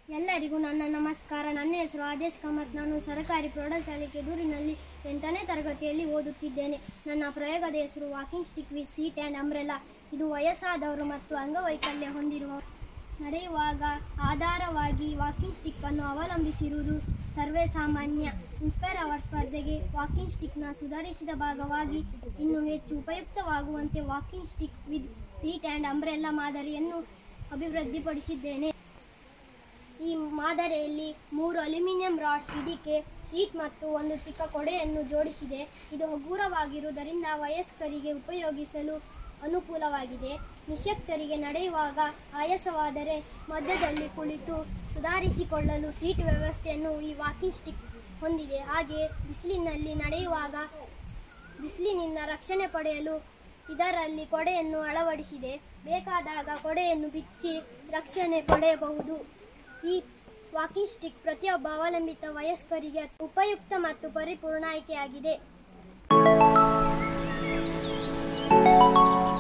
ಎಲ್ಲರಿಗೂ ನನ್ನ ನಮಸ್ಕಾರ ನನ್ನ ಹೆಸರು ಆದೇಶ್ ಕಾಮತ್ ನಾನು ಸರ್ಕಾರಿ ಪ್ರೌಢಶಾಲೆ ಕೆದೂರಿನಲ್ಲಿ ಎಂಟನೇ ತರಗತಿಯಲ್ಲಿ ಓದುತ್ತಿದ್ದೇನೆ ನನ್ನ ಪ್ರಯೋಗದ ಹೆಸರು walking stick with seat and umbrella ಇದು ವಯಸ್ಸಾದವರು ಮತ್ತು ಅಂಗವೈಕಲ್ಯ ಹೊಂದಿರುವ ನಡೆಯುವಾಗ ಆಧಾರವಾಗಿ ವಾಕಿಂಗ್ ಸ್ಟಿಕ್ ಅನ್ನು ಅವಲಂಬಿಸಿರುವುದು ಸರ್ವೇ ಸಾಮಾನ್ಯ ಇನ್ಸ್ಪೈರ್ ಅವರ್ ಸ್ಪರ್ಧೆಗೆ ವಾಕಿಂಗ್ ಸ್ಟಿಕ್ನ ಸುಧಾರಿಸಿದ ಭಾಗವಾಗಿ ಇನ್ನೂ ಹೆಚ್ಚು ಉಪಯುಕ್ತವಾಗುವಂತೆ walking stick with seat and umbrella ಮಾದರಿಯನ್ನು ಅಭಿವೃದ್ಧಿಪಡಿಸಿದ್ದೇನೆ ಈ ಮಾದರಿಯಲ್ಲಿ ಮೂರು ಅಲ್ಯೂಮಿನಿಯಂ ರಾಡ್ ಹಿಡಿಕೆ ಸೀಟ್ ಮತ್ತು ಒಂದು ಚಿಕ್ಕ ಕೊಡೆಯನ್ನು ಜೋಡಿಸಿದೆ ಇದು ಹಗುರವಾಗಿರುವುದರಿಂದ ವಯಸ್ಕರಿಗೆ ಉಪಯೋಗಿಸಲು ಅನುಕೂಲವಾಗಿದೆ ನಿಶಕ್ತರಿಗೆ ನಡೆಯುವಾಗ ಆಯಾಸವಾದರೆ ಮಧ್ಯದಲ್ಲಿ ಕುಳಿತು ಸುಧಾರಿಸಿಕೊಳ್ಳಲು ಸೀಟ್ ವ್ಯವಸ್ಥೆಯನ್ನು ಈ ವಾಕಿಂಗ್ ಸ್ಟಿಕ್ ಹೊಂದಿದೆ ಹಾಗೆಯೇ ಬಿಸಿಲಿನಲ್ಲಿ ನಡೆಯುವಾಗ ಬಿಸಿಲಿನಿಂದ ರಕ್ಷಣೆ ಪಡೆಯಲು ಇದರಲ್ಲಿ ಕೊಡೆಯನ್ನು ಅಳವಡಿಸಿದೆ ಬೇಕಾದಾಗ ಕೊಡೆಯನ್ನು ಬಿಚ್ಚಿ ರಕ್ಷಣೆ ಪಡೆಯಬಹುದು ಈ ವಾಕಿಂಗ್ ಸ್ಟಿಕ್ ಪ್ರತಿಯೊಬ್ಬ ಅವಲಂಬಿತ ವಯಸ್ಕರಿಗೆ ಉಪಯುಕ್ತ ಮತ್ತು ಪರಿಪೂರ್ಣ ಆಯ್ಕೆಯಾಗಿದೆ